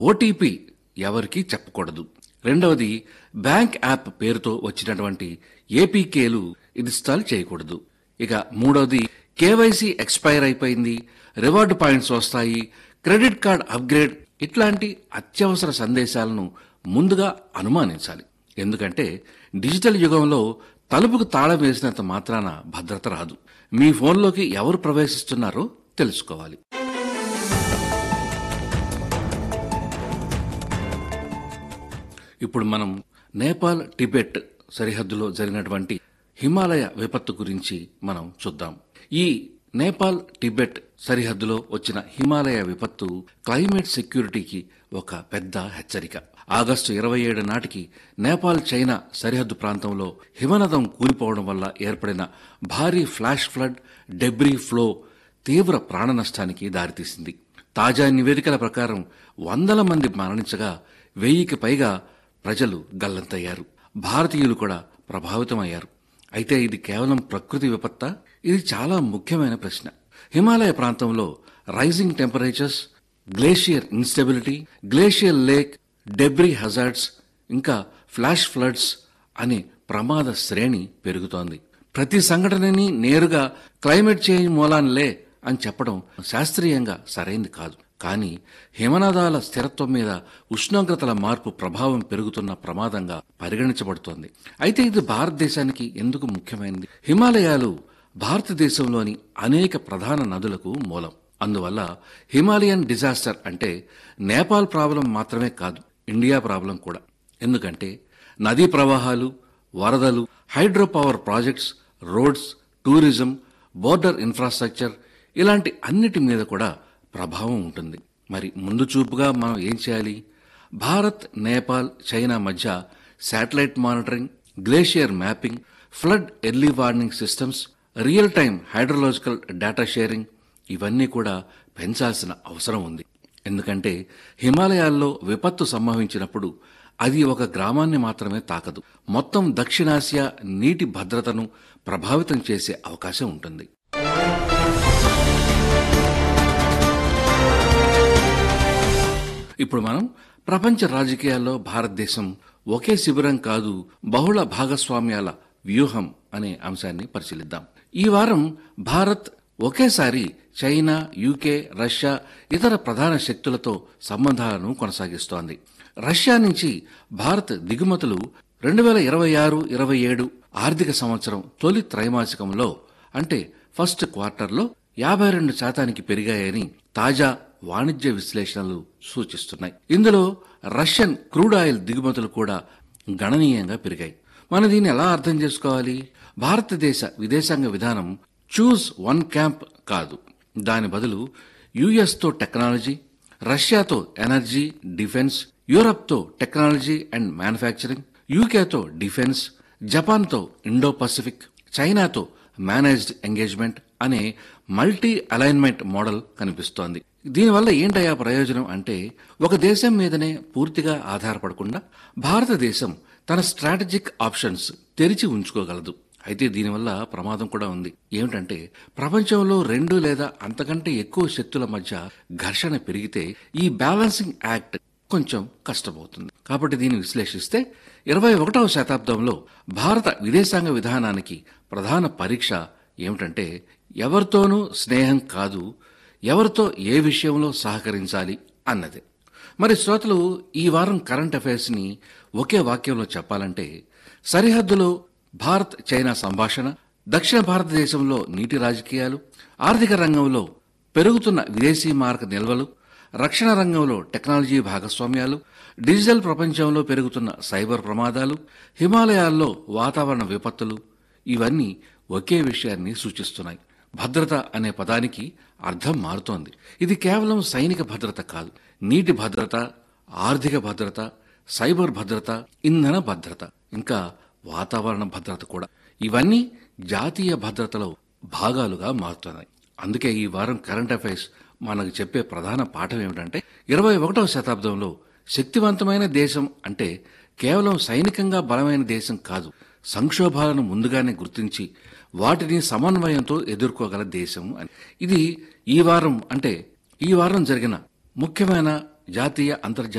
OTP ఎవరికీ చెప్పకూడదు రెండవది బ్యాంక్ యాప్ పేరుతో వచ్చినటువంటి ఏపీకేలు ఇన్స్టాల్ చేయకూడదు ఇక మూడవది కేవైసీ ఎక్స్పైర్ అయిపోయింది రివార్డు పాయింట్స్ వస్తాయి క్రెడిట్ కార్డ్ అప్గ్రేడ్ ఇట్లాంటి అత్యవసర సందేశాలను ముందుగా అనుమానించాలి ఎందుకంటే డిజిటల్ యుగంలో తలుపుకు తాళం వేసినంత మాత్రాన భద్రత రాదు మీ ఫోన్లోకి ఎవరు ప్రవేశిస్తున్నారో తెలుసుకోవాలి ఇప్పుడు మనం నేపాల్ టిబెట్ సరిహద్దులో జరిగినటువంటి హిమాలయ విపత్తు గురించి మనం చూద్దాం ఈ నేపాల్ టిబెట్ సరిహద్దులో వచ్చిన హిమాలయ విపత్తు క్లైమేట్ సెక్యూరిటీకి ఒక పెద్ద హెచ్చరిక ఆగస్టు ఇరవై ఏడు నాటికి నేపాల్ చైనా సరిహద్దు ప్రాంతంలో హిమనదం కూలిపోవడం వల్ల ఏర్పడిన భారీ ఫ్లాష్ ఫ్లడ్ డెబ్రీ ఫ్లో తీవ్ర ప్రాణ నష్టానికి దారితీసింది తాజా నివేదికల ప్రకారం వందల మంది మరణించగా వెయ్యికి పైగా ప్రజలు గల్లంతయ్యారు భారతీయులు కూడా ప్రభావితమయ్యారు అయితే ఇది కేవలం ప్రకృతి విపత్తా ఇది చాలా ముఖ్యమైన ప్రశ్న హిమాలయ ప్రాంతంలో rising temperatures glacier instability glacier lake debris hazards ఇంకా ఫ్లాష్ ఫ్లడ్స్ అనే ప్రమాద శ్రేణి పెరుగుతోంది ప్రతి సంఘటనని నేరుగా క్లైమేట్ చేంజ్ మూలాన్లే అని చెప్పడం శాస్త్రీయంగా సరైంది కాదు కానీ హిమనదాల స్థిరత్వం మీద ఉష్ణోగ్రతల మార్పు ప్రభావం పెరుగుతున్న ప్రమాదంగా పరిగణించబడుతోంది అయితే ఇది భారతదేశానికి ఎందుకు ముఖ్యమైనది హిమాలయాలు భారతదేశంలోని అనేక ప్రధాన నదులకు మూలం అందువల్ల హిమాలయన్ డిజాస్టర్ అంటే నేపాల్ ప్రాబ్లం మాత్రమే కాదు ఇండియా ప్రాబ్లం కూడా ఎందుకంటే నదీ ప్రవాహాలు వరదలు hydro power projects roads tourism border infrastructure ఇలాంటి అన్నిటి మీద కూడా ప్రభావం ఉంటుంది మరి ముందు చూపుగా మనం ఏం చేయాలి భారత్ నేపాల్ చైనా మధ్య satellite monitoring glacier mapping flood early warning systems real time hydrological data sharing ఇవన్నీ కూడా పెంచాల్సిన అవసరం ఉంది ఎందుకంటే హిమాలయాల్లో విపత్తు సంభవించినప్పుడు అది ఒక గ్రామాన్ని మాత్రమే తాకదు మొత్తం దక్షిణాసియా నీటి భద్రతను ప్రభావితం చేసే అవకాశం ఉంటుంది ఇప్పుడు మనం ప్రపంచ రాజకీయాల్లో భారతదేశం ఒకే శిబిరం కాదు బహుళ భాగస్వామ్యాల వ్యూహం అనే అంశాన్ని పరిశీలిద్దాం ఈ వారం భారత్ ఒకేసారి చైనా యూకే రష్యా ఇతర ప్రధాన శక్తులతో సంబంధాలను కొనసాగిస్తోంది రష్యా నుంచి భారత్ దిగుమతులు రెండు వేల ఇరవై ఆరు ఇరవై ఏడు ఆర్థిక సంవత్సరం తొలి త్రైమాసికంలో అంటే ఫస్ట్ క్వార్టర్లో యాభై రెండు శాతానికి పెరిగాయని తాజా వాణిజ్య విశ్లేషణలు సూచిస్తున్నాయి ఇందులో రష్యన్ క్రూడ్ ఆయిల్ దిగుమతులు కూడా గణనీయంగా పెరిగాయి మనం దీన్ని ఎలా అర్థం చేసుకోవాలి భారతదేశ విదేశాంగ విధానం చూస్ వన్ క్యాంప్ కాదు దాని బదులు యుఎస్తో టెక్నాలజీ రష్యాతో ఎనర్జీ డిఫెన్స్ యూరప్తో టెక్నాలజీ అండ్ మ్యానుఫ్యాక్చరింగ్ యూకేతో డిఫెన్స్ జపాన్తో ఇండో పసిఫిక్ చైనాతో మేనేజ్డ్ ఎంగేజ్మెంట్ అనే మల్టీ అలైన్మెంట్ మోడల్ కనిపిస్తోంది దీనివల్ల ఏంటయ్యా ప్రయోజనం అంటే ఒక దేశం మీదనే పూర్తిగా ఆధారపడకుండా భారతదేశం తన స్ట్రాటజిక్ ఆప్షన్స్ తెరిచి ఉంచుకోగలదు అయితే దీనివల్ల ప్రమాదం కూడా ఉంది ఏమిటంటే ప్రపంచంలో రెండు లేదా అంతకంటే ఎక్కువ శక్తుల మధ్య ఘర్షణ పెరిగితే ఈ బ్యాలెన్సింగ్ యాక్ట్ కొంచెం కష్టమవుతుంది కాబట్టి దీన్ని విశ్లేషిస్తే ఇరవై ఒకటవ శతాబ్దంలో భారత విదేశాంగ విధానానికి ప్రధాన పరీక్ష ఏమిటంటే ఎవరితోనూ స్నేహం కాదు ఎవరితో ఏ విషయంలో సహకరించాలి అన్నదే మరి శ్రోతలు ఈ వారం కరెంట్ అఫైర్స్ని ఒకే వాక్యంలో చెప్పాలంటే సరిహద్దులో భారత్ చైనా సంభాషణ దక్షిణ భారతదేశంలో నీటి రాజకీయాలు ఆర్థిక రంగంలో పెరుగుతున్న విదేశీ మార్క నిల్వలు రక్షణ రంగంలో టెక్నాలజీ భాగస్వామ్యాలు డిజిటల్ ప్రపంచంలో పెరుగుతున్న సైబర్ ప్రమాదాలు హిమాలయాల్లో వాతావరణ విపత్తులు ఇవన్నీ ఒకే విషయాన్ని సూచిస్తున్నాయి భద్రత అనే పదానికి అర్థం మారుతోంది ఇది కేవలం సైనిక భద్రత కాదు నీటి భద్రత ఆర్థిక భద్రత సైబర్ భద్రత ఇంధన భద్రత ఇంకా వాతావరణ భద్రత కూడా ఇవన్నీ జాతీయ భద్రతలో భాగాలుగా మారుతున్నాయి అందుకే ఈ వారం కరెంట్ అఫైర్స్ మనకు చెప్పే ప్రధాన పాఠం ఏమిటంటే ఇరవై ఒకటవ శతాబ్దంలో శక్తివంతమైన దేశం అంటే కేవలం సైనికంగా బలమైన దేశం కాదు సంక్షోభాలను ముందుగానే గుర్తించి వాటిని సమన్వయంతో ఎదుర్కోగల దేశం అని ఇది ఈ వారం అంటే ఈ వారం జరిగిన ముఖ్యమైన జాతీయ అంతర్జాతీయ